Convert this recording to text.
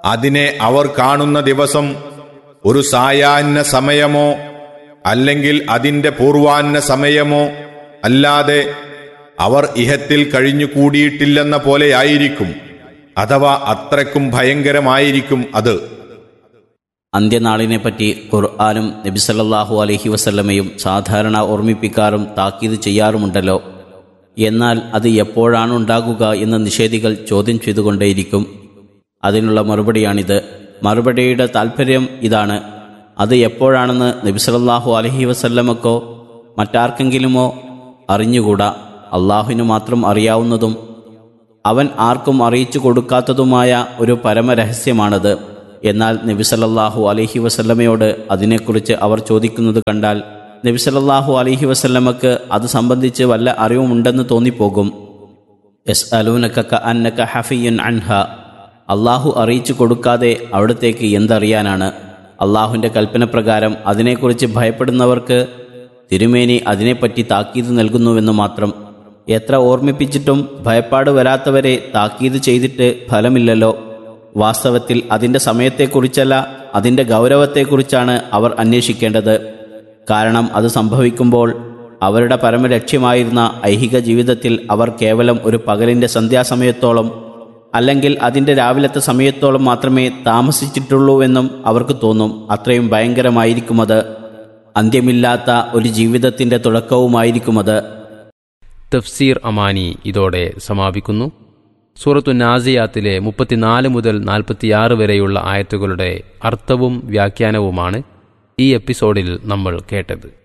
അതിനെ അവർ കാണുന്ന ദിവസം ഒരു സായാഹ്ന സമയമോ അല്ലെങ്കിൽ അതിന്റെ പൂർവാഹ്ന സമയമോ അല്ലാതെ അവർ ഇഹത്തിൽ കഴിഞ്ഞുകൂടിയിട്ടില്ലെന്ന പോലെയായിരിക്കും അഥവാ അത്രയ്ക്കും ഭയങ്കരമായിരിക്കും അത് അന്ത്യനാളിനെപ്പറ്റി ഖുർആാനും നബിസല്ലാഹു അലഹി വസല്ലമയും സാധാരണ ഓർമ്മിപ്പിക്കാറും താക്കീത് ചെയ്യാറുമുണ്ടല്ലോ എന്നാൽ അത് എപ്പോഴാണ് ഉണ്ടാകുക എന്ന് നിഷേധികൾ ചോദ്യം ചെയ്തുകൊണ്ടേയിരിക്കും അതിനുള്ള മറുപടിയാണിത് മറുപടിയുടെ താൽപ്പര്യം ഇതാണ് അത് എപ്പോഴാണെന്ന് നബിസലല്ലാഹു അലഹി വസല്ലമക്കോ മറ്റാർക്കെങ്കിലുമോ അറിഞ്ഞുകൂടാ അള്ളാഹുവിനു മാത്രം അറിയാവുന്നതും അവൻ ആർക്കും അറിയിച്ചു കൊടുക്കാത്തതുമായ ഒരു പരമരഹസ്യമാണത് എന്നാൽ നബിസലല്ലാഹു അലഹി വസല്ലമയോട് അതിനെക്കുറിച്ച് അവർ ചോദിക്കുന്നത് കണ്ടാൽ നബിസലല്ലാഹു അലഹി വസല്ലമക്ക് അത് സംബന്ധിച്ച് വല്ല അറിവുമുണ്ടെന്ന് തോന്നിപ്പോകും എസ് അലൂനക്ക അന്നക്ക ഹഫിയുൻ അൻഹ അള്ളാഹു അറിയിച്ചു കൊടുക്കാതെ അവിടത്തേക്ക് എന്തറിയാനാണ് അള്ളാഹുവിൻ്റെ കൽപ്പനപ്രകാരം അതിനെക്കുറിച്ച് ഭയപ്പെടുന്നവർക്ക് തിരുമേനി അതിനെപ്പറ്റി താക്കീത് നൽകുന്നുവെന്ന് മാത്രം എത്ര ഓർമ്മിപ്പിച്ചിട്ടും ഭയപ്പാട് വരാത്തവരെ താക്കീത് ചെയ്തിട്ട് ഫലമില്ലല്ലോ വാസ്തവത്തിൽ അതിൻ്റെ സമയത്തെക്കുറിച്ചല്ല അതിൻ്റെ ഗൗരവത്തെക്കുറിച്ചാണ് അവർ അന്വേഷിക്കേണ്ടത് കാരണം അത് സംഭവിക്കുമ്പോൾ അവരുടെ പരമലക്ഷ്യമായിരുന്ന ഐഹിക ജീവിതത്തിൽ അവർ കേവലം ഒരു പകലിൻ്റെ സന്ധ്യാസമയത്തോളം അല്ലെങ്കിൽ അതിൻ്റെ രാവിലത്തെ സമയത്തോളം മാത്രമേ താമസിച്ചിട്ടുള്ളൂവെന്നും അവർക്ക് തോന്നും അത്രയും ഭയങ്കരമായിരിക്കുമത് അന്ത്യമില്ലാത്ത ഒരു ജീവിതത്തിൻ്റെ തുടക്കവുമായിരിക്കുമത് തഫ്സീർ അമാനി ഇതോടെ സമാപിക്കുന്നു സൂറത്തു നാസിയാത്തിലെ മുപ്പത്തിനാല് മുതൽ നാൽപ്പത്തിയാറ് വരെയുള്ള ആയത്തുകളുടെ അർത്ഥവും വ്യാഖ്യാനവുമാണ് ഈ എപ്പിസോഡിൽ നമ്മൾ കേട്ടത്